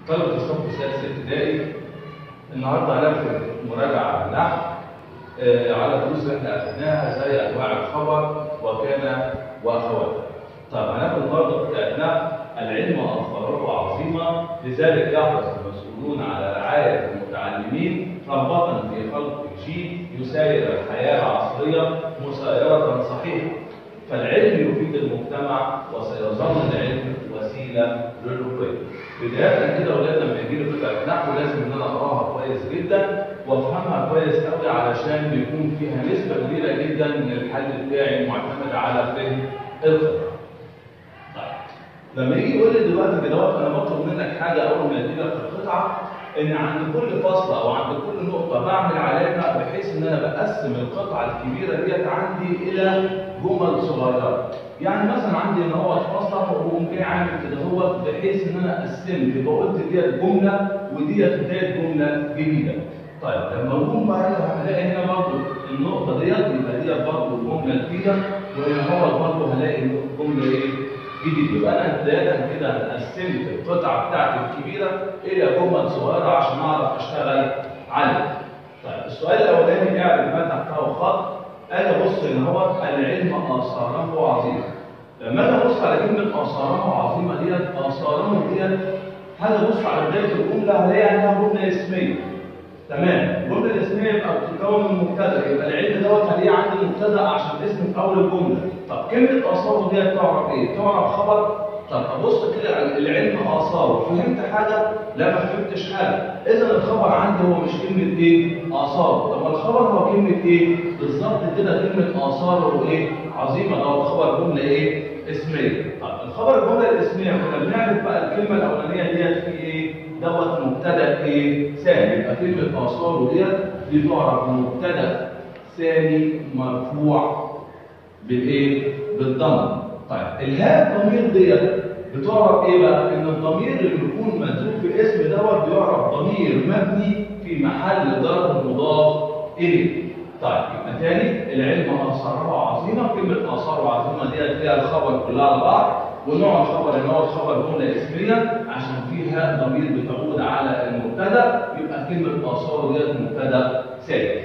طلبة الصف السادس ابتدائي النهارده هناخد مراجعة نحو آه، على دروس احنا اخدناها زي انواع الخبر وكان واخواتها. طب هناخد برضه بتاعتنا العلم اثاره عظيمه لذلك يحرص المسؤولون على رعايه المتعلمين رغبه في خلق جيل يساير الحياه العصريه مسايره صحيحه. فالعلم يفيد المجتمع وسيظل العلم وسيله للرقي. بدايه كده اولاد لما يجي لي قطعه نحو لازم ان انا اقراها كويس جدا وافهمها كويس قوي علشان بيكون فيها نسبه كبيره جدا من الحل بتاعي معتمد على فهم القطعه. طيب لما يجي يقول لي دلوقتي كده انا بطلب منك حاجه اول ما يدي لك القطعه ان عند كل فصل او عند كل نقطه بعمل علامه بحيث ان انا بقسم القطعه الكبيره ديت عندي الى جمل صغيره. يعني مثلا عندي ان هو فصل وقوم جاي عامل كده هو بحيث ان انا قسمت يبقى قلت ديت جمله وديت بدايه جمله جديده. طيب لما اقوم بقى هلاقي هنا برضه النقطه ديت يبقى ديت برضه جمله جديده وهنا هو برضه هلاقي جمله ايه؟ جديده يبقى انا بدايه كده قسمت القطعه بتاعتي الكبيره الى جمل صغيره عشان اعرف اشتغل عليها. طيب السؤال الاولاني قاعد المادة بتاعه خط اجي ابص ان هو العلم اثاره عظيمه. لما اجي ابص على كلمه اثاره عظيمه ديت اثاره ديت هاجي ابص على بدايه الجمله هلاقي انها جمله اسميه. تمام الجمله الاسميه يبقى بتتكون من مبتدا يبقى العلم دوت هلاقيه عندي مبتدا عشان اسم في اول الجمله طب كلمه اثاره ديت تعرف ايه؟ تعرف خبر طب ابص كده على العلم اثاره فهمت حاجه؟ لا ما فهمتش حاجه اذا الخبر عندي هو مش كلمه ايه؟ اثاره طب الخبر هو كلمه ايه؟ بالظبط كده كلمه اثاره ايه؟ عظيمه ده خبر جمله ايه؟ اسميه طب الخبر الجمله الاسميه كنا بنعرف بقى الكلمه الاولانيه ديت في ايه؟ دوت مبتدا ايه؟ ثاني يبقى كلمه اثاره ديت دي تعرف مبتدا ثاني مرفوع بالايه؟ بالضم. طيب الهاء الضمير ديت بتعرف ايه بقى؟ ان الضمير اللي بيكون مدروب في اسم دوت بيعرف ضمير مبني في محل ضرب مضاف اليه. طيب يبقى تاني العلم اثاره عظيمه كلمه اثاره عظيمه ديت فيها الخبر كلها على بعض ونوع الخبر ان هو الخبر جمله اسميه عشان فيها ضمير بتعود على المبتدا يبقى كلمه اثاره ديت مبتدا ثابت.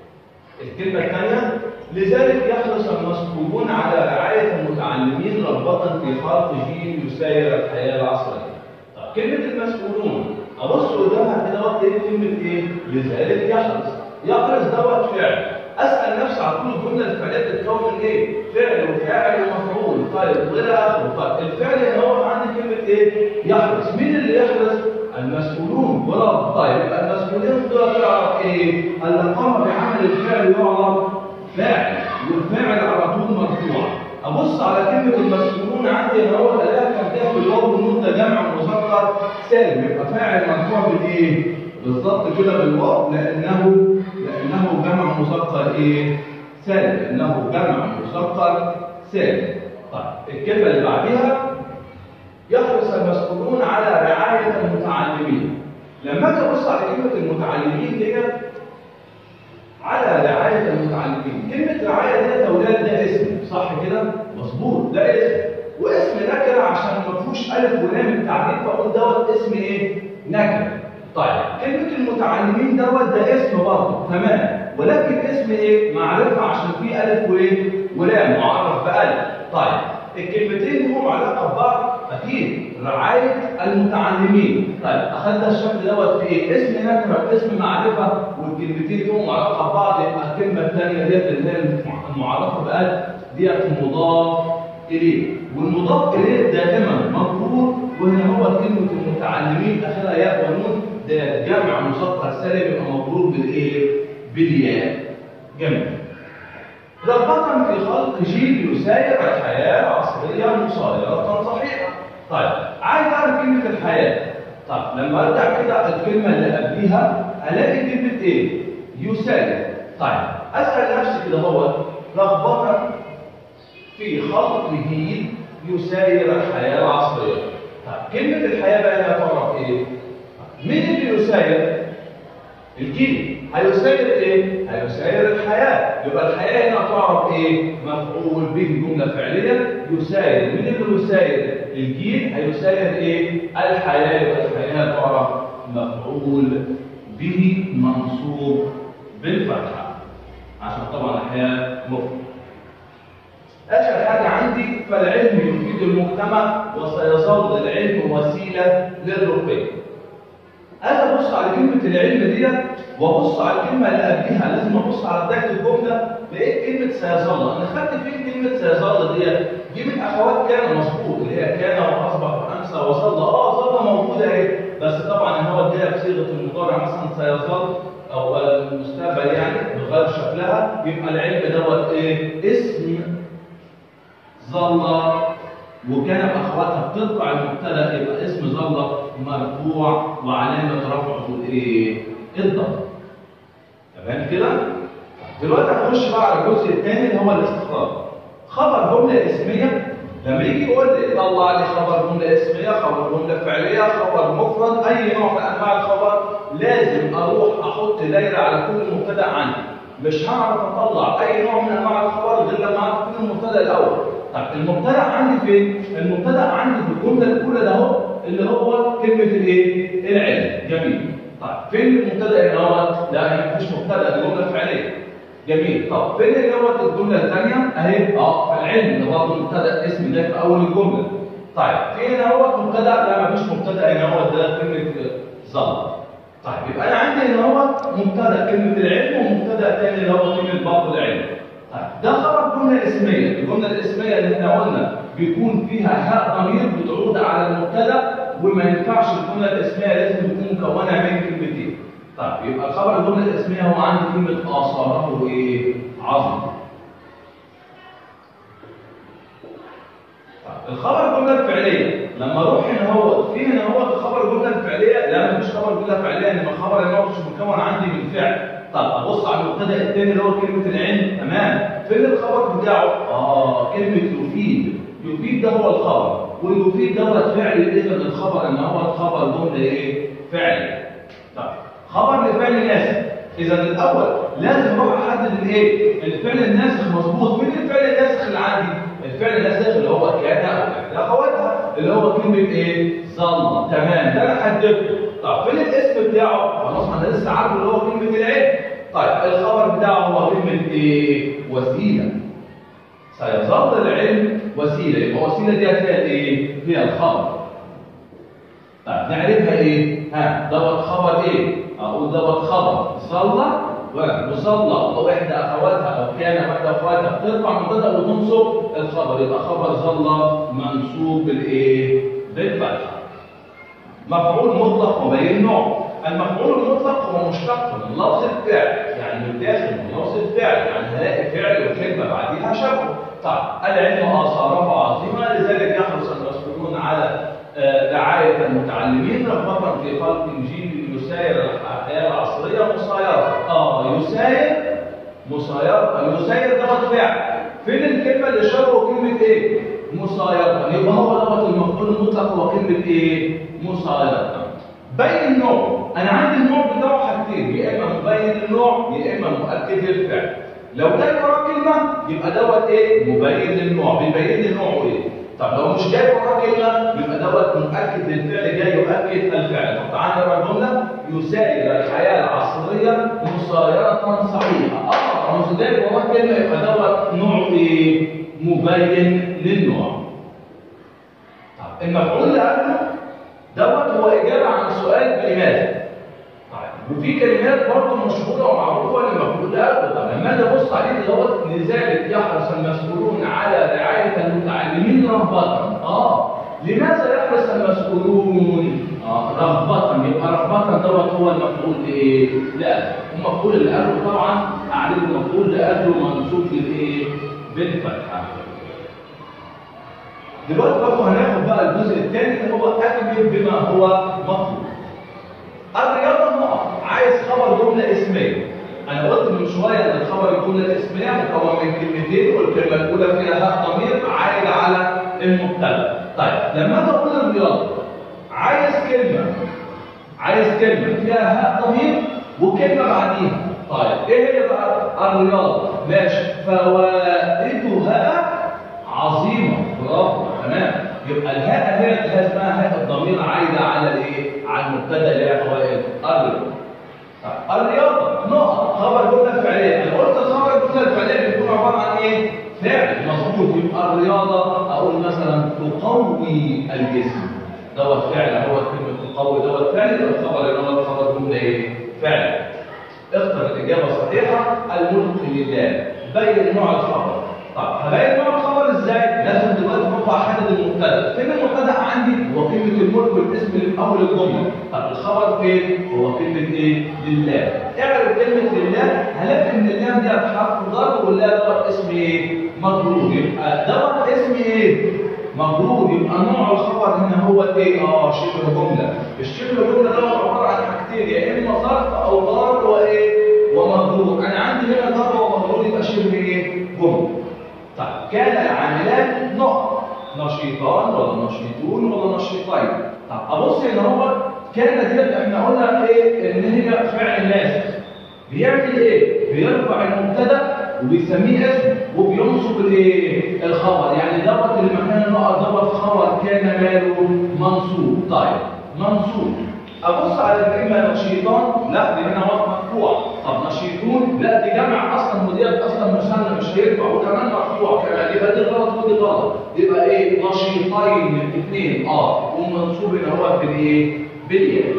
الكلمه الثانيه لذلك يحرص المسؤولون على رعايه المتعلمين رغبه في خلق جيل يساير الحياه العصريه. طب كلمه المسؤولون ابص قدامها كده وقت ايه كلمه ايه؟ لذلك يحرص. يحرص دوت فعل. اسال نفسي على طول الجمله الفعليه بتتكون من ايه؟ فعل وفاعل ومفعول طيب والى اخره طيب الفعل هنا هو عندي كلمه ايه؟ يحرص مين اللي يحرص؟ المسؤولون برافو طيب يبقى المسؤولين دول يعرف ايه؟ اللي قام بعمل الفعل يعرف فاعل والفاعل على طول مرفوع ابص على كلمه المسؤولون عندي هنا هو الاقيها كانت بالواو والنون ده جمع مذكر سالم يبقى فاعل مرفوع بالايه؟ بالظبط كده بالواو لانه لانه جمع مذكر ايه؟ سالم لانه جمع مذكر سالم طيب الكلمه اللي بعديها يحرص المسؤولون على رعايه المتعلمين لما اجي ابص على كلمه المتعلمين ديت على رعايه المتعلمين كلمه رعايه ديت اولاد ده اسم صح كده مظبوط ده اسم واسم نكره عشان ما فيهوش الف ولام التعريف فاقول دوت اسم ايه نكره طيب كلمه المتعلمين دوت ده اسم برضه تمام ولكن اسم ايه معرفه عشان فيه الف وايه ولام معرف بالف طيب الكلمتين لهم علاقه ببعض اكيد رعايه المتعلمين طيب اخذنا الشكل دوت في ايه اسم نكره واسم معرفه والكلمتين لهم علاقه ببعض يبقى الكلمه الثانيه ديت اللي هي المعرفه بقى ديت مضاف اليه والمضاف اليه دائما مجرور وهنا هو كلمه المتعلمين اخرها ياء ونون ده جمع مذكر سالم يبقى مجرور بالايه بالياء جميل رغبة في خلق جيل يساير الحياة العصرية مسايرة صحيحة. طيب عايز أعرف كلمة الحياة. طيب لما أرجع كده الكلمة اللي قبليها ألاقي كلمة إيه؟ يساير. طيب أسأل نفسي كده هو رغبة في خلق جيل يساير الحياة العصرية. طيب كلمة الحياة بقى هنا تعرف إيه؟ مين اللي يساير؟ الجيل هيساير ايه؟ هيساير الحياة يبقى الحياة هنا تعرف ايه؟ مفعول به جملة فعلية يساير مين اللي يساير؟ الجيل هيساير ايه الحياه يبقى الحياه عباره مفعول به منصوب بالفتحه عشان طبعا الحياه مفرد اخر حاجه عندي فالعلم يفيد المجتمع وسيظل العلم وسيله للرقي انا ابص على كلمه العلم ديت وابص على الكلمه اللي قبلها لازم ابص على بدايه الجمله بايه كلمه سيظل انا خدت فين كلمه سيظل ديت دي من اخوات كان مظبوط اللي هي كان واصبح وامسى وظل اه ظل موجوده اهي بس طبعا هو اديها بصيغه المضارع مثلا سيظل او المستقبل يعني بغير شكلها يبقى العلم دوت ايه اسم ظل وكان باخواتها بترفع المبتدا يبقى اسم ظل مرفوع وعلامه رفعه الايه؟ الضم. تمام كده؟ دلوقتي هنخش بقى على الجزء الثاني اللي هو الاستخراج. خبر جمله اسميه لما يجي يقول لي طلع لي خبر جمله اسميه، خبر جمله فعليه، خبر مفرد، اي نوع من انواع الخبر لازم اروح احط دايره على كل مبتدا عندي. مش هعرف اطلع اي نوع من انواع الخبر غير لما اعرف مين المبتدا الاول. طب المبتدا عندي فين؟ المبتدا عندي في الجمله الاولى ده اهو اللي هو كلمه الايه؟ العلم، جميل. طيب فين المبتدا هنا هو؟ لا مفيش مبتدا الجمله فعليه. جميل، طب فين اللي هو الجمله الثانيه؟ اهي اه فالعلم ده برضه مبتدا اسم ده في اول الجمله. طيب فين هنا هو مبتدا؟ لا مفيش مبتدا هنا هو ده كلمه ظل. طيب يبقى انا عندي هنا هو مبتدا كلمه العلم ومبتدا ثاني اللي هو كلمه برضه العلم. طيب ده خبر جمله اسميه، الجمله الاسميه اللي احنا قلنا بيكون فيها هاء ضمير بتعود على المبتدا وما ينفعش الجمله الاسميه لازم تكون مكونه من كلمتين. طيب يبقى خبر الجمله الاسميه هو عندي كلمه اثاره ايه؟ عظم. طيب الخبر الجمله الفعليه لما اروح هنا هو في هنا هو خبر الجمله الفعليه لا مفيش خبر جمله فعليه انما الخبر اللي هو مش مكون عندي من فعل. طب ابص على المبتدا الثاني اللي هو كلمه العلم تمام فين الخبر بتاعه اه كلمه يفيد يفيد ده هو الخبر ويفيد دوت فعل اذا الخبر ان هو الخبر جمله ايه فعل طيب خبر لفعل ناسخ اذا الاول لازم اروح احدد الايه الفعل الناسخ مظبوط مين الفعل الناسخ اللي عندي الفعل الناسخ اللي هو كان او احدى اخواتها اللي هو كلمه ايه ظل تمام ده انا حددته طب فين الاسم بتاعه خلاص انا لسه عارفه اللي هو كلمه العلم طيب الخبر بتاعه هو كلمه ايه وسيله سيظل العلم وسيله يبقى وسيله دي هتلاقي ايه هي الخبر طيب نعرفها ايه ها دوت خبر ايه اقول دوت خبر ظل وظل او احدى اخواتها او كان احدى اخواتها بترفع مبتدا وتنصب الخبر يبقى خبر ظل منصوب بالايه بالفتحه مفعول مطلق وبين نوع المفعول المطلق هو مشتق من لفظ الفعل يعني من داخل من لفظ الفعل يعني هلاقي فعل وكلمه بعديها شبه طيب العلم اثاره عظيمه لذلك يحرص المسؤولون على رعايه المتعلمين رغبه في خلق جيل يساير الحياه العصريه مسايره اه يساير مسايره يساير دوت فعل فين الكلمه اللي شبهه كلمه ايه؟ مسايره يبقى هو دوت المفعول المطلق هو كلمه ايه؟ مسايره بين النوع انا عندي النوع بتاعه حاجتين يا اما مبين النوع يا اما مؤكد للفعل لو جاي وراه كلمه يبقى دوت ايه مبين للنوع بيبين لي نوعه ايه طب لو مش جاي وراه كلمه يبقى دوت مؤكد للفعل جاي يؤكد الفعل طب تعالى نقرا الجمله يساير الحياه العصريه مسايره صحيحه اه مش جاي وراه كلمه يبقى دوت نوعه ايه مبين للنوع طب المفعول اللي قبله دوت هو إجابة عن سؤال بلماذا طيب وفي كلمات برضه مشهورة ومعروفة للمفعول ده طب لما أجي أبص عليه دوت لذلك يحرص المسؤولون على رعاية المتعلمين رغبة اه لماذا يحرص المسؤولون اه رغبة يبقى رغبة دوت هو المفعول لإيه؟ لا المفعول اللي قبله طبعا أعلم المفعول اللي قبله منصوب للإيه؟ بالفتحة دلوقتي برضه هناخد بقى الجزء الثاني اللي هو اكمل بما هو مطلوب. الرياضه نقط عايز خبر جمله اسميه. انا قلت من شويه ان الخبر الجمله الاسميه مكون من كلمتين والكلمه الاولى فيها هاء ضمير عائد على المبتدا. طيب لما انا اقول الرياضه عايز كلمه عايز كلمه فيها هاء ضمير وكلمه بعديها. طيب ايه هي بقى الرياضه؟ ماشي فوائدها عظيمه برافو تمام يبقى الهاء هي اللي اسمها هاء الضمير عايده على الايه؟ على المبتدا اللي هي فوائد الرياضه. طيب، الرياضه نقط خبر جمله فعليه، انا قلت الخبر الجمله الفعليه بتكون عباره عن ايه؟ فعل مظبوط يبقى الرياضه اقول مثلا تقوي الجسم. دوت فعل هو كلمه تقوي دوت فعل يبقى الخبر اللي هو خبر جمله ايه؟ فعل. اختر الاجابه الصحيحه الملك لله. بين نوع الخبر. طب هبين نوع الخبر ازاي؟ لازم دلوقتي هو احدد المبتدا، فين المبتدا عندي؟ هو كلمه الملك والاسم اللي في اول الجمله، طب الخبر فين؟ هو كلمه ايه؟ لله. اعرف كلمه لله هلاقي ان اللام دي حرف ضرب والله دوت اسم ايه؟ مجرور، يبقى دوت اسم ايه؟ مجرور يبقى نوع الخبر هنا هو ايه؟ اه شبه جمله، الشبه جمله دوت عباره عن حاجتين يا اما ظرف او ضار وايه؟ ومجرور، انا عندي هنا ضرب ومجرور يبقى شبه ايه؟ جمله. طيب كان العاملان نقط نشيطان ولا نشيطون ولا نشيطين طب ابص هنا هو كان ديت احنا قلنا ايه ان هي فعل ناسخ بيعمل ايه بيرفع المبتدا وبيسميه اسم وبينصب الايه الخبر يعني دوت اللي مكان النقط دوت خبر كان ماله منصوب طيب منصوب ابص على الكلمه نشيطان لا دي هنا وقت مرفوع طب نشيطون لا دي جمع اصلا وديت اصلا مثنى مش هينفع وكمان مرفوع كمان يبقى دي غلط ودي غلط يبقى ايه نشيطين اثنين اه ومنصوب هنا هو بالايه بالياء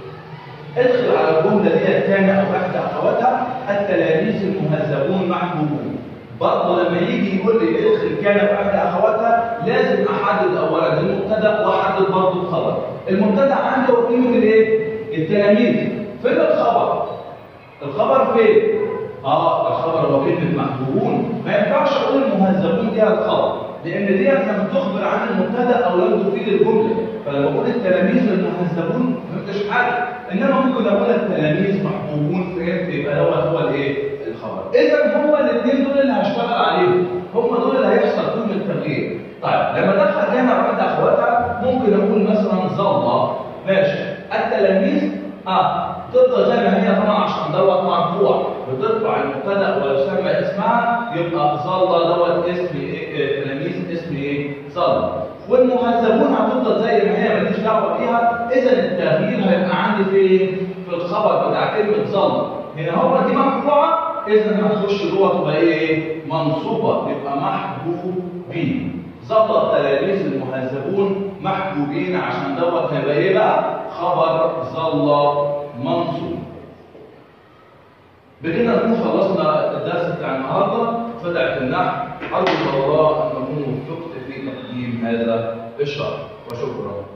ادخل على الجمله دي كان او احدى اخواتها التلاميذ المهذبون محبوبون برضه لما يجي يقول لي ادخل كان او احدى اخواتها لازم احدد اولا المبتدا واحدد برضه الخبر المبتدا عندي هو كلمه الايه التلاميذ فين الخبر الخبر فين اه الخبر هو كلمه محبوبون ما ينفعش اقول المهذبون دي الخبر لان ديت لم تخبر عن المبتدا او لم تفيد الجمله فلما اقول التلاميذ المهذبون ما فهمتش حاجه انما ممكن اقول التلاميذ محبوبون فهمت يبقى دوت هو الايه الخبر اذا هما الاثنين دول اللي هشتغل عليهم هم دول اللي هيحصل فيهم التغيير طيب لما دخل هنا بعد اخواتها ممكن اقول مثلا ظل ماشي التلاميذ اه تفضل زي ما هي طبعا عشان دوت مرفوع بترفع المبتدا ويسمى اسمها يبقى ظل دوت اسم ايه تلاميذ اسم ايه ظل والمهذبون هتفضل زي ما هي ماليش دعوه بيها اذا التغيير هيبقى عندي فين في الخبر بتاع كلمه ظل هنا هو دي مرفوعه اذا هتخش جوه تبقى ايه منصوبه يبقى محبوبين ظل التلاميذ المهذبون محبوبين عشان دوت هيبقى ايه بقى خبر ظل منصوب بكده نكون خلصنا الدرس بتاع النهارده فتحة النحو ارجو الله ان اكون وفقت في تقديم هذا الشرح وشكرا